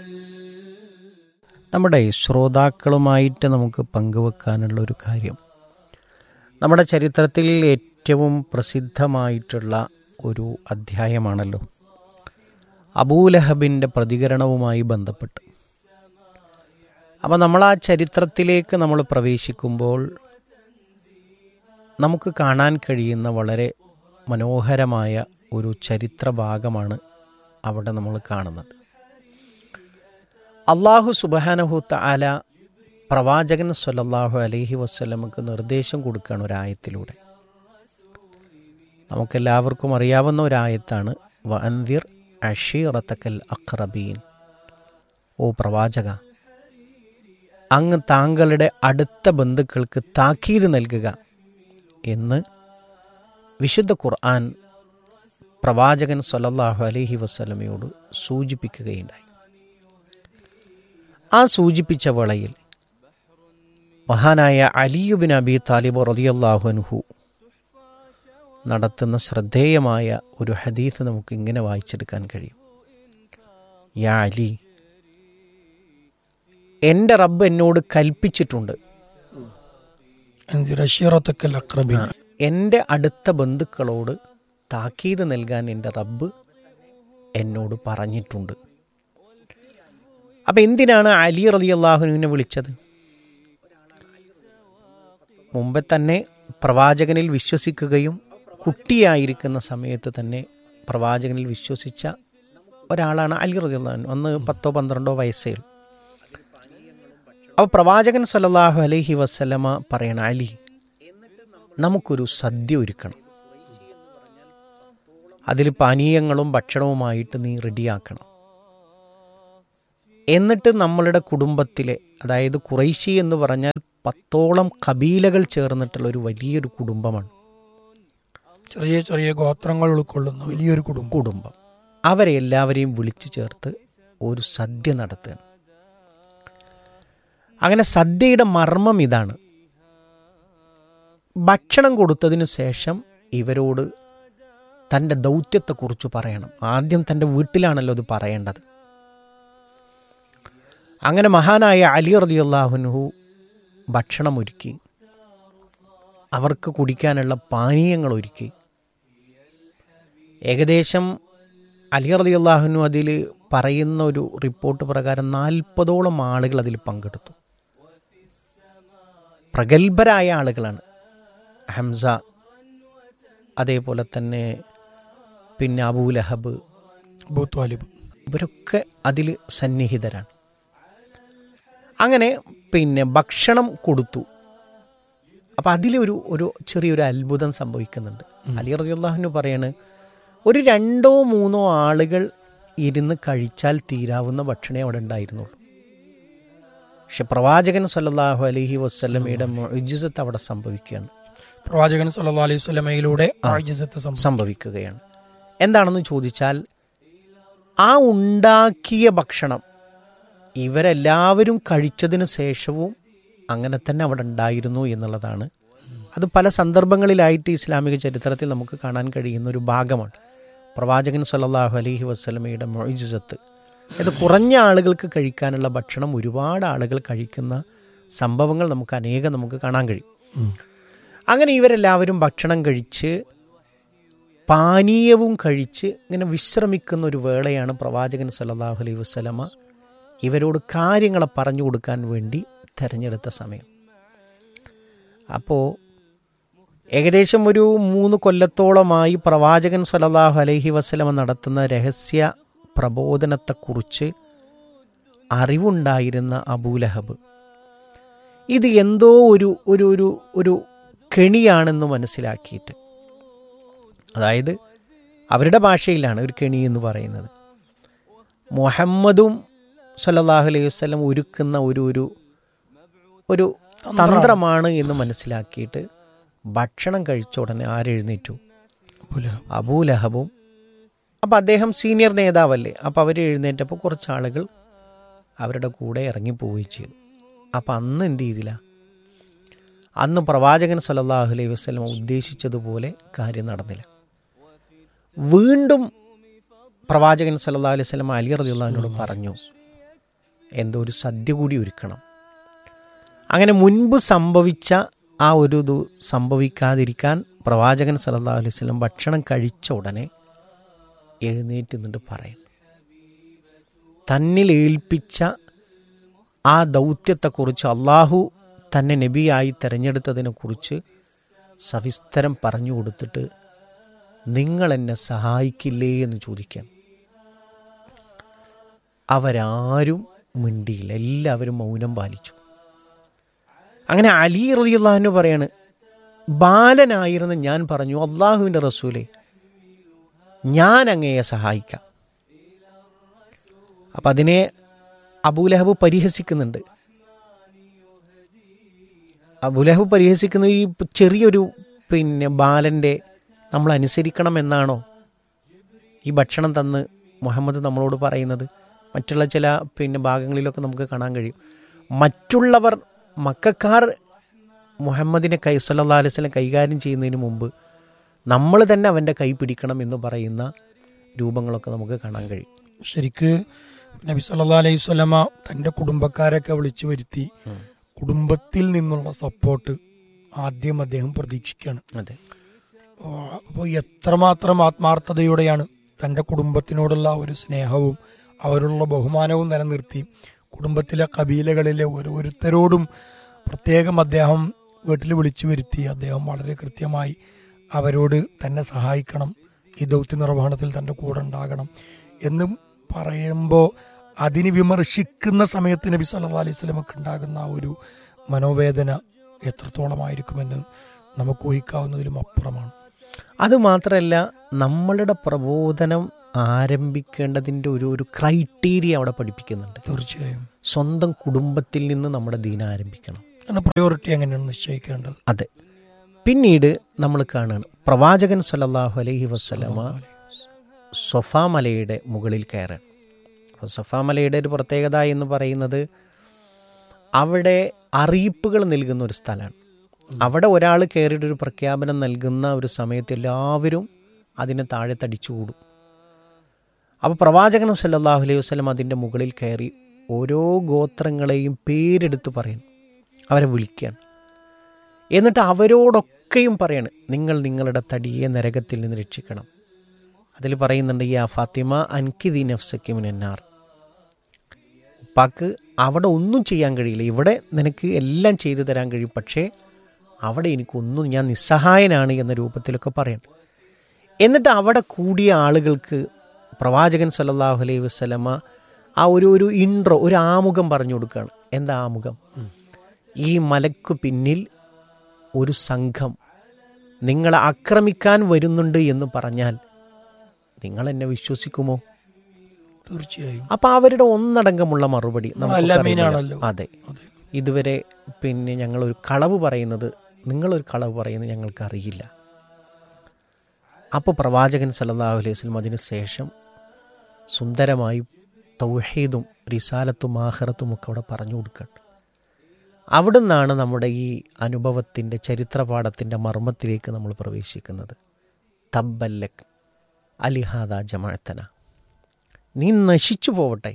നമ്മുടെ ശ്രോതാക്കളുമായിട്ട് നമുക്ക് പങ്കുവെക്കാനുള്ള ഒരു കാര്യം നമ്മുടെ ചരിത്രത്തിൽ ഏറ്റവും പ്രസിദ്ധമായിട്ടുള്ള ഒരു അധ്യായമാണല്ലോ അബൂലഹബിൻ്റെ പ്രതികരണവുമായി ബന്ധപ്പെട്ട് അപ്പോൾ നമ്മൾ ആ ചരിത്രത്തിലേക്ക് നമ്മൾ പ്രവേശിക്കുമ്പോൾ നമുക്ക് കാണാൻ കഴിയുന്ന വളരെ മനോഹരമായ ഒരു ചരിത്ര ഭാഗമാണ് അവിടെ നമ്മൾ കാണുന്നത് അള്ളാഹു സുബാനഹുത്ത ആല പ്രവാചകൻ സല്ലല്ലാഹു അലൈഹി വസ്ലമക്ക് നിർദ്ദേശം കൊടുക്കുകയാണ് ഒരായത്തിലൂടെ നമുക്കെല്ലാവർക്കും അറിയാവുന്ന ഒരായത്താണ് വഅന്തിർ അഷീറത്തക്കൽ അഖ്റബീൻ ഓ പ്രവാചക അങ്ങ് താങ്കളുടെ അടുത്ത ബന്ധുക്കൾക്ക് താക്കീത് നൽകുക എന്ന് വിശുദ്ധ ഖുർആൻ പ്രവാചകൻ സല്ലല്ലാഹു അലൈഹി വസ്ലമയോട് സൂചിപ്പിക്കുകയുണ്ടായി ആ സൂചിപ്പിച്ച വേളയിൽ മഹാനായ അലിയുബിൻ അബി താലിബ് റതിയല്ലാഹു അൻഹു നടത്തുന്ന ശ്രദ്ധേയമായ ഒരു ഹദീസ് നമുക്ക് ഇങ്ങനെ വായിച്ചെടുക്കാൻ കഴിയും യാ അലി എൻ്റെ റബ്ബ് എന്നോട് കൽപ്പിച്ചിട്ടുണ്ട് അൻസിർ അഷീറത്തക്കൽ അക്രബീൻ എൻ്റെ അടുത്ത ബന്ധുക്കളോട് താക്കീത് നൽകാൻ എൻ്റെ റബ്ബ് എന്നോട് പറഞ്ഞിട്ടുണ്ട് അപ്പം എന്തിനാണ് അലി റലി അള്ളാഹുനുവിനെ വിളിച്ചത് മുമ്പേ തന്നെ പ്രവാചകനിൽ വിശ്വസിക്കുകയും കുട്ടിയായിരിക്കുന്ന സമയത്ത് തന്നെ പ്രവാചകനിൽ വിശ്വസിച്ച ഒരാളാണ് അലി റലി അള്ളാഹു അന്ന് പത്തോ പന്ത്രണ്ടോ വയസ്സേ ഉള്ളൂ. അപ്പോൾ പ്രവാചകൻ സല്ലല്ലാഹു അലൈഹി വസ്ലമ പറയണ അലി നമുക്കൊരു സദ്യ ഒരുക്കണം അതിൽ പാനീയങ്ങളും ഭക്ഷണവുമായിട്ട് നീ റെഡിയാക്കണം എന്നിട്ട് നമ്മളുടെ കുടുംബത്തിലെ അതായത് കുറൈശി എന്ന് പറഞ്ഞാൽ പത്തോളം കബീലകൾ ചേർന്നിട്ടുള്ള ഒരു വലിയൊരു കുടുംബമാണ് ചെറിയ ചെറിയ ഗോത്രങ്ങൾ ഉൾക്കൊള്ളുന്ന വലിയൊരു കുടുംബം കുടുംബം അവരെ എല്ലാവരെയും വിളിച്ചു ചേർത്ത് ഒരു സദ്യ നടത്തുകയാണ് അങ്ങനെ സദ്യയുടെ മർമ്മം ഇതാണ് ഭക്ഷണം കൊടുത്തതിന് ശേഷം ഇവരോട് തൻ്റെ ദൗത്യത്തെക്കുറിച്ച് പറയണം ആദ്യം തൻ്റെ വീട്ടിലാണല്ലോ അത് പറയേണ്ടത് അങ്ങനെ മഹാനായ അലി റളിയല്ലാഹുൻഹു ഭക്ഷണം ഒരുക്കി അവർക്ക് കുടിക്കാനുള്ള പാനീയങ്ങൾ ഒരുക്കി ഏകദേശം അലി റളിയല്ലാഹുനു അതിൽ പറയുന്ന ഒരു റിപ്പോർട്ട് പ്രകാരം നാൽപ്പതോളം ആളുകൾ അതിൽ പങ്കെടുത്തു പ്രഗത്ഭരായ ആളുകളാണ് ഹംസ അതേപോലെ തന്നെ പിന്നെ അബൂലഹബ് അബൂ ത്വാലിബ് ഇവരൊക്കെ അതിൽ സന്നിഹിതരാണ് അങ്ങനെ പിന്നെ ഭക്ഷണം കൊടുത്തു അപ്പം അതിലൊരു ഒരു ചെറിയൊരു അത്ഭുതം സംഭവിക്കുന്നുണ്ട് അലി റളിയല്ലാഹുവിന് പറയാണ് ഒരു രണ്ടോ മൂന്നോ ആളുകൾ ഇരുന്ന് കഴിച്ചാൽ തീരാവുന്ന ഭക്ഷണേ അവിടെ ഉണ്ടായിരുന്നുള്ളൂ പക്ഷെ പ്രവാചകൻ സല്ലല്ലാഹു അലൈഹി വസ്ലമയുടെ മൊയ്ജിസത്ത് അവിടെ സംഭവിക്കുകയാണ് പ്രവാചകൻ സല്ലല്ലാഹു അലൈഹി വസല്ലമയിലൂടെ ആജിസത്ത് സംഭവിച്ചു സംഭവിക്കുകയാണ് എന്താണെന്ന് ചോദിച്ചാൽ ആ ഉണ്ടാക്കിയ ഭക്ഷണം ഇവരെല്ലാവരും കഴിച്ചതിന് ശേഷവും അങ്ങനെ തന്നെ അവിടെ ഉണ്ടായിരുന്നു എന്നുള്ളതാണ് അത് പല സന്ദർഭങ്ങളിലായിട്ട് ഇസ്ലാമിക ചരിത്രത്തിൽ നമുക്ക് കാണാൻ കഴിയുന്ന ഒരു ഭാഗമാണ് പ്രവാചകൻ സല്ലല്ലാഹു അലൈഹി വസ്ലമയുടെ മൊയ്ജിസത്ത് ഇത് കുറഞ്ഞ ആളുകൾക്ക് കഴിക്കാനുള്ള ഭക്ഷണം ഒരുപാട് ആളുകൾ കഴിക്കുന്ന സംഭവങ്ങൾ നമുക്ക് അനേകം നമുക്ക് കാണാൻ കഴിയും അങ്ങനെ ഇവരെല്ലാവരും ഭക്ഷണം കഴിച്ച് പാനീയവും കഴിച്ച് ഇങ്ങനെ വിശ്രമിക്കുന്ന ഒരു വേളയാണ് പ്രവാചകൻ സല്ലല്ലാഹു അലൈഹി വസ്ലമ ഇവരോട് കാര്യങ്ങളെ പറഞ്ഞു കൊടുക്കാൻ വേണ്ടി തിരഞ്ഞെടുത്ത സമയം അപ്പോൾ ഏകദേശം ഒരു മൂന്ന് കൊല്ലത്തോളമായി പ്രവാചകൻ സല്ലല്ലാഹു അലൈഹി വസ്ലമ നടത്തുന്ന രഹസ്യ പ്രബോധനത്തെക്കുറിച്ച് അറിവുണ്ടായിരുന്ന അബൂലഹബ് ഇത് എന്തോ ഒരു ഒരു ഒരു ഒരു കെണിയാണെന്ന് മനസ്സിലാക്കിയിട്ട് അതായത് അവരുടെ ഭാഷയിലാണ് ഒരു കെണി എന്ന് പറയുന്നത് മുഹമ്മദും സല്ലല്ലാഹു അലൈഹി വസല്ലം ഒരുക്കുന്ന ഒരു ഒരു ഒരു തന്ത്രമാണ് എന്ന് മനസ്സിലാക്കിയിട്ട് ഭക്ഷണം കഴിച്ച ഉടനെ ആരെഴുന്നേറ്റു അബൂലഹബ്. അബൂലഹബും അപ്പം അദ്ദേഹം സീനിയർ നേതാവല്ലേ അപ്പം അവർ എഴുന്നേറ്റപ്പോൾ കുറച്ച് ആളുകൾ അവരുടെ കൂടെ ഇറങ്ങിപ്പോവുകയും ചെയ്തു അപ്പം അന്ന് എന്ത് ചെയ്തില്ല അന്ന് പ്രവാചകൻ സല്ലല്ലാഹു അലൈഹി വസല്ലം ഉദ്ദേശിച്ചതുപോലെ കാര്യം നടന്നില്ല വീണ്ടും പ്രവാചകൻ സല്ലല്ലാഹു അലൈഹി വസല്ലം അലി റളിയല്ലാഹുവിനോട് പറഞ്ഞു എന്തോ ഒരു സദ്യ കൂടി ഒരുക്കണം അങ്ങനെ മുൻപ് സംഭവിച്ച ആ ഒരു ഇത് സംഭവിക്കാതിരിക്കാൻ പ്രവാചകൻ സല്ലല്ലാഹു അലൈഹി വസല്ലം ഭക്ഷണം കഴിച്ച ഉടനെ എഴുന്നേറ്റ് നിന്നിട്ട് പറയും തന്നിൽ ഏൽപ്പിച്ച ആ ദൗത്യത്തെക്കുറിച്ച് അള്ളാഹു തന്നെ നബിയായി തിരഞ്ഞെടുത്തതിനെക്കുറിച്ച് സവിസ്തരം പറഞ്ഞു കൊടുത്തിട്ട് നിങ്ങൾ എന്നെ സഹായിക്കില്ലേ എന്ന് ചോദിക്കാൻ അവരാരും മിണ്ടിയില്ല എല്ലാവരും മൗനം പാലിച്ചു അങ്ങനെ അലി റളിയല്ലാഹു പറയാണ് ബാലനായിരുന്ന ഞാൻ പറഞ്ഞു അള്ളാഹുവിൻ്റെ റസൂലെ ഞാൻ അങ്ങയെ സഹായിക്കാം അപ്പം അതിനെ അബൂലഹബ് പരിഹസിക്കുന്നുണ്ട് അബുലഹബ് പരിഹസിക്കുന്ന ഈ ചെറിയൊരു പിന്നെ ബാലൻ്റെ നമ്മൾ അനുസരിക്കണം എന്നാണോ ഈ ഭക്ഷണം തന്ന് മുഹമ്മദ് നമ്മളോട് പറയുന്നത് മറ്റുള്ള ചില പിന്നെ ഭാഗങ്ങളിലൊക്കെ നമുക്ക് കാണാൻ കഴിയും മറ്റുള്ളവർ മക്കാർ മുഹമ്മദിനെ കൈ സല്ലാ അലൈഹി സ്വലം കൈകാര്യം ചെയ്യുന്നതിന് മുമ്പ് നമ്മൾ തന്നെ അവൻ്റെ കൈ പിടിക്കണം എന്ന് പറയുന്ന രൂപങ്ങളൊക്കെ നമുക്ക് കാണാൻ കഴിയും ശരിക്ക് നബി സല്ലാ അലൈഹി സ്വലമ തൻ്റെ കുടുംബക്കാരൊക്കെ വിളിച്ചു വരുത്തി കുടുംബത്തിൽ നിന്നുള്ള സപ്പോർട്ട് ആദ്യം അദ്ദേഹം പ്രതീക്ഷിക്കുകയാണ് അതെ അപ്പോൾ എത്രമാത്രം ആത്മാർത്ഥതയോടെയാണ് തൻ്റെ കുടുംബത്തിനോടുള്ള ഒരു സ്നേഹവും അവരുള്ള ബഹുമാനവും നിലനിർത്തി കുടുംബത്തിലെ കബീലകളിലെ ഓരോരുത്തരോടും പ്രത്യേകം അദ്ദേഹം വീട്ടിൽ വിളിച്ചു വരുത്തി അദ്ദേഹം വളരെ കൃത്യമായി അവരോട് തന്നെ സഹായിക്കണം ഈ ദൗത്യ നിർവഹണത്തിൽ തൻ്റെ കൂടെ ഉണ്ടാകണം എന്നും പറയുമ്പോൾ അതിന് വിമർശിക്കുന്ന സമയത്ത് നബി സല്ലാ അലൈഹി സ്വലമക്ക് ഉണ്ടാകുന്ന ആ ഒരു മനോവേദന എത്രത്തോളമായിരിക്കുമെന്ന് നമുക്ക് ഊഹിക്കാവുന്നതിലും അപ്പുറമാണ് അത് മാത്രമല്ല നമ്മളുടെ പ്രബോധനം ആരംഭിക്കേണ്ടതിൻ്റെ ഒരു ഒരു ക്രൈറ്റീരിയ അവിടെ പഠിപ്പിക്കുന്നുണ്ട് തീർച്ചയായും സ്വന്തം കുടുംബത്തിൽ നിന്ന് നമ്മുടെ ദീന ആരംഭിക്കണം അങ്ങനെ പ്രയോറിറ്റി എങ്ങനെയാണ് നിശ്ചയിക്കേണ്ടത് അതെ പിന്നീട് നമ്മൾ കാണുകയാണ് പ്രവാചകൻ സല്ലല്ലാഹു അലൈഹി വസ്ലമ സൊഫാ മലയുടെ മുകളിൽ കയറാൻ അപ്പോൾ സൊഫാ മലയുടെ ഒരു പ്രത്യേകത എന്ന് പറയുന്നത് അവിടെ അറിയിപ്പുകൾ നൽകുന്ന ഒരു സ്ഥലമാണ് അവിടെ ഒരാൾ കയറിയിട്ട് ഒരു പ്രഖ്യാപനം നൽകുന്ന ഒരു സമയത്ത് എല്ലാവരും അതിന് താഴെ തടിച്ചുകൂടും അപ്പോൾ പ്രവാചകൻ സല്ലല്ലാഹു അലൈഹി വസ്ലം അതിൻ്റെ മുകളിൽ കയറി ഓരോ ഗോത്രങ്ങളെയും പേരെടുത്ത് പറയും അവരെ വിളിക്കുകയാണ് എന്നിട്ട് അവരോടൊക്കെയും പറയാണ് നിങ്ങൾ നിങ്ങളുടെ തടിയെ നരകത്തിൽ നിന്ന് രക്ഷിക്കണം അതിൽ പറയുന്നുണ്ട് യാ ഫാത്തിമ അൻകിദി നഫ്സക്കി മിനന്നാർ ഉപ്പാക്ക് അവിടെ ഒന്നും ചെയ്യാൻ കഴിയില്ല ഇവിടെ നിനക്ക് എല്ലാം ചെയ്തു തരാൻ കഴിയും പക്ഷേ അവിടെ എനിക്കൊന്നും ഞാൻ നിസ്സഹായനാണ് എന്ന രൂപത്തിലൊക്കെ പറയണം എന്നിട്ട് അവിടെ കൂടിയ ആളുകൾക്ക് പ്രവാചകൻ സല്ലല്ലാഹു അലൈഹി വസ്ലമ ആ ഒരു ഒരു ഇൻട്രോ ഒരു ആമുഖം പറഞ്ഞു കൊടുക്കുകയാണ് എന്താ ആമുഖം ഈ മലക്കു പിന്നിൽ ഒരു സംഘം നിങ്ങളെ ആക്രമിക്കാൻ വരുന്നുണ്ട് എന്ന് പറഞ്ഞാൽ നിങ്ങൾ എന്നെ വിശ്വസിക്കുമോ തീർച്ചയായും അപ്പൊ അവരുടെ ഒന്നടങ്കമുള്ള മറുപടി നമുക്ക് അല്ല പറയുന്നില്ല. മീനാണല്ലോ. അതെ അതെ ഇതുവരെ പിന്നെ ഞങ്ങൾ ഒരു കളവ് പറയുന്നത് നിങ്ങളൊരു കളവ് പറയുന്നത് ഞങ്ങൾക്ക് അറിയില്ല അപ്പോൾ പ്രവാചകൻ സല്ലല്ലാഹു അലൈഹി വസല്ലം അതിനു ശേഷം സുന്ദരമായി തൗഹീദും റിസാലത്തും ആഹ്റത്തും ഒക്കെ അവിടെ പറഞ്ഞു കൊടുക്കുകയാണ് അവിടുന്നാണ് നമ്മുടെ ഈ അനുഭവത്തിൻ്റെ ചരിത്രപാഠത്തിൻ്റെ മർമ്മത്തിലേക്ക് നമ്മൾ പ്രവേശിക്കുന്നത് തബ്ബല്ലക് അലിഹാദ ജമാഅത്തന നീ നശിച്ചു പോവട്ടെ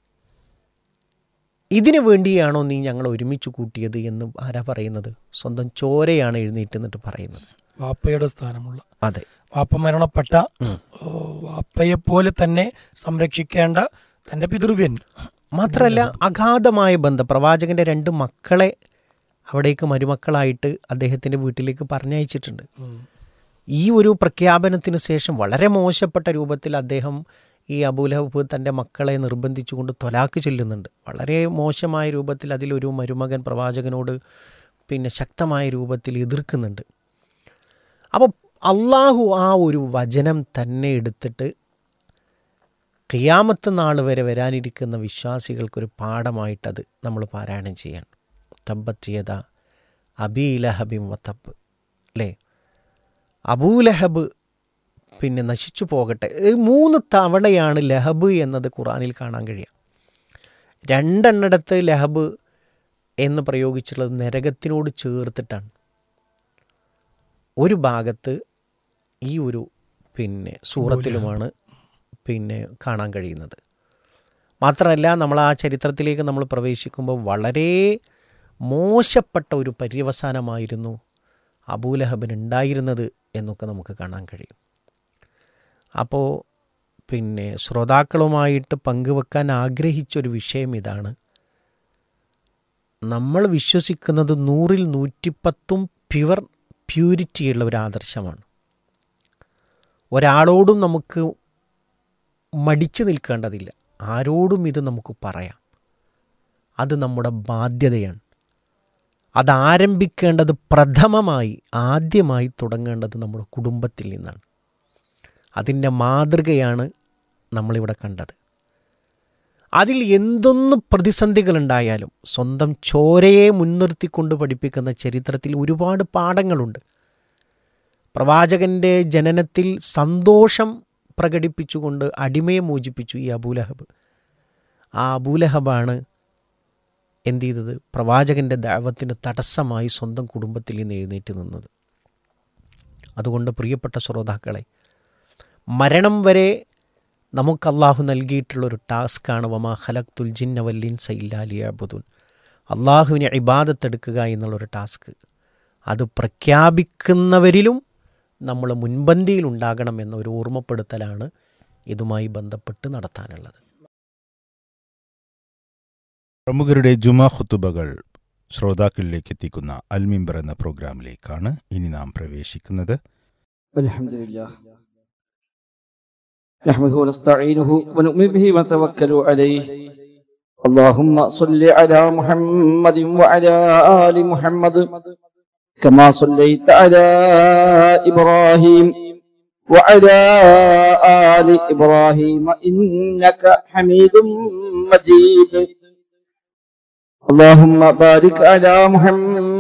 ഇതിനു വേണ്ടിയാണോ നീ ഞങ്ങൾ ഒരുമിച്ച് കൂട്ടിയത് എന്ന് ആരാ പറയുന്നത് സ്വന്തം ചോരയാണ് എഴുന്നേറ്റ് എന്നിട്ട് പറയുന്നത് വാപ്പയുടെ സ്ഥാനമുള്ള അതെ വാപ്പ മരണപ്പെട്ട ഓ, വാപ്പയെ പോലെ തന്നെ സംരക്ഷിക്കേണ്ട തന്റെ പിതൃവ്യൻ മാത്രമല്ല അഗാധമായ ബന്ധം പ്രവാചകന്റെ രണ്ട് മക്കളെ അവിടേക്ക് മരുമക്കളായിട്ട് അദ്ദേഹത്തിന്റെ വീട്ടിലേക്ക് പറഞ്ഞയച്ചിട്ടുണ്ട് ഉം. ഈ ഒരു പ്രഖ്യാപനത്തിന് ശേഷം വളരെ മോശപ്പെട്ട രൂപത്തിൽ അദ്ദേഹം ഈ അബൂലഹബ് തൻ്റെ മക്കളെ നിർബന്ധിച്ചുകൊണ്ട് തൊലാക്ക് ചൊല്ലുന്നുണ്ട് വളരെ മോശമായ രൂപത്തിൽ അതിലൊരു മരുമകൻ പ്രവാചകനോട് പിന്നെ ശക്തമായ രൂപത്തിൽ എതിർക്കുന്നുണ്ട് അപ്പോൾ അള്ളാഹു ആ ഒരു വചനം തന്നെ എടുത്തിട്ട് ഖിയാമത്ത് നാൾ വരെ വരാനിരിക്കുന്ന വിശ്വാസികൾക്കൊരു പാഠമായിട്ടത് നമ്മൾ പാരായണം ചെയ്യണം തബ്ബത്തിയത അബീലഹബിം വത്തബ് അല്ലേ അബൂലഹബ് പിന്നെ നശിച്ചു പോകട്ടെ ഈ മൂന്ന് തവണയാണ് ലഹബ് എന്നത് ഖുറാനിൽ കാണാൻ കഴിയുക രണ്ടെണ്ണിടത്ത് ലഹബ് എന്ന് പ്രയോഗിച്ചുള്ളത് നരകത്തിനോട് ചേർത്തിട്ടാണ് ഒരു ഭാഗത്ത് ഈ ഒരു പിന്നെ സൂറത്തിലുമാണ് പിന്നെ കാണാൻ കഴിയുന്നത് മാത്രമല്ല നമ്മൾ ആ ചരിത്രത്തിലേക്ക് നമ്മൾ പ്രവേശിക്കുമ്പോൾ വളരെ മോശപ്പെട്ട ഒരു പര്യവസാനമായിരുന്നു അബൂലഹബിന് ഉണ്ടായിരുന്നത് എന്നൊക്കെ നമുക്ക് കാണാൻ കഴിയും അപ്പോൾ പിന്നെ ശ്രോതാക്കളുമായിട്ട് പങ്കുവെക്കാൻ ആഗ്രഹിച്ചൊരു വിഷയം ഇതാണ് നമ്മൾ വിശ്വസിക്കുന്നത് നൂറിൽ നൂറ്റിപ്പത്തും പ്യുവർ പ്യൂരിറ്റിയുള്ള ഒരു ആദർശമാണ് ഒരാളോടും നമുക്ക് മടിച്ചു നിൽക്കേണ്ടതില്ല ആരോടും ഇത് നമുക്ക് പറയാം അത് നമ്മുടെ ബാധ്യതയാണ് അത് ആരംഭിക്കേണ്ടത് പ്രഥമമായി ആദ്യമായി തുടങ്ങേണ്ടത് നമ്മുടെ കുടുംബത്തിൽ നിന്നാണ് അതിൻ്റെ മാതൃകയാണ് നമ്മളിവിടെ കണ്ടത് അതിൽ എന്തൊന്ന് പ്രതിസന്ധികളുണ്ടായാലും സ്വന്തം ചോരയെ മുൻനിർത്തിക്കൊണ്ട് പഠിപ്പിക്കുന്ന ചരിത്രത്തിൽ ഒരുപാട് പാഠങ്ങളുണ്ട് പ്രവാചകൻ്റെ ജനനത്തിൽ സന്തോഷം പ്രകടിപ്പിച്ചുകൊണ്ട് അടിമയെ മോചിപ്പിച്ചു ഈ അബൂലഹബ് ആ അബൂലഹബാണ് എന്ത് ചെയ്തത് പ്രവാചകൻ്റെ ദൈവത്തിന് തടസ്സമായി സ്വന്തം കുടുംബത്തിൽ നിന്ന് എഴുന്നേറ്റ് നിന്നത് അതുകൊണ്ട് പ്രിയപ്പെട്ട ശ്രോതാക്കളെ മരണം വരെ നമുക്ക് അള്ളാഹു നൽകിയിട്ടുള്ളൊരു ടാസ്ക്കാണ് വമാ ഖലക്തുൽ ജിന്ന വല്ലിൻ സൈല്ലാലിയാബുദുൻ അള്ളാഹുവിനെ ഇബാദത്തെടുക്കുക എന്നുള്ളൊരു ടാസ്ക് അത് പ്രഖ്യാപിക്കുന്നവരിലും നമ്മൾ മുൻപന്തിയിൽ ഉണ്ടാകണം എന്ന ഒരു ഓർമ്മപ്പെടുത്തലാണ് ഇതുമായി ബന്ധപ്പെട്ട് നടത്താനുള്ളത് പ്രമുഖരുടെ ജുമാ ഖുത്തുബകൾ ശ്രോതാക്കളിലേക്ക് എത്തിക്കുന്ന അൽമിംബർ എന്ന പ്രോഗ്രാമിലേക്കാണ് ഇനി നാം പ്രവേശിക്കുന്നത് الحمد لله نحمده ونستعينه ونؤمن به ونتوكل عليه اللهم صل على محمد وعلى آل محمد كما صليت على إبراهيم وعلى آل إبراهيم إنك حميد مجيد اللهم بارك على محمد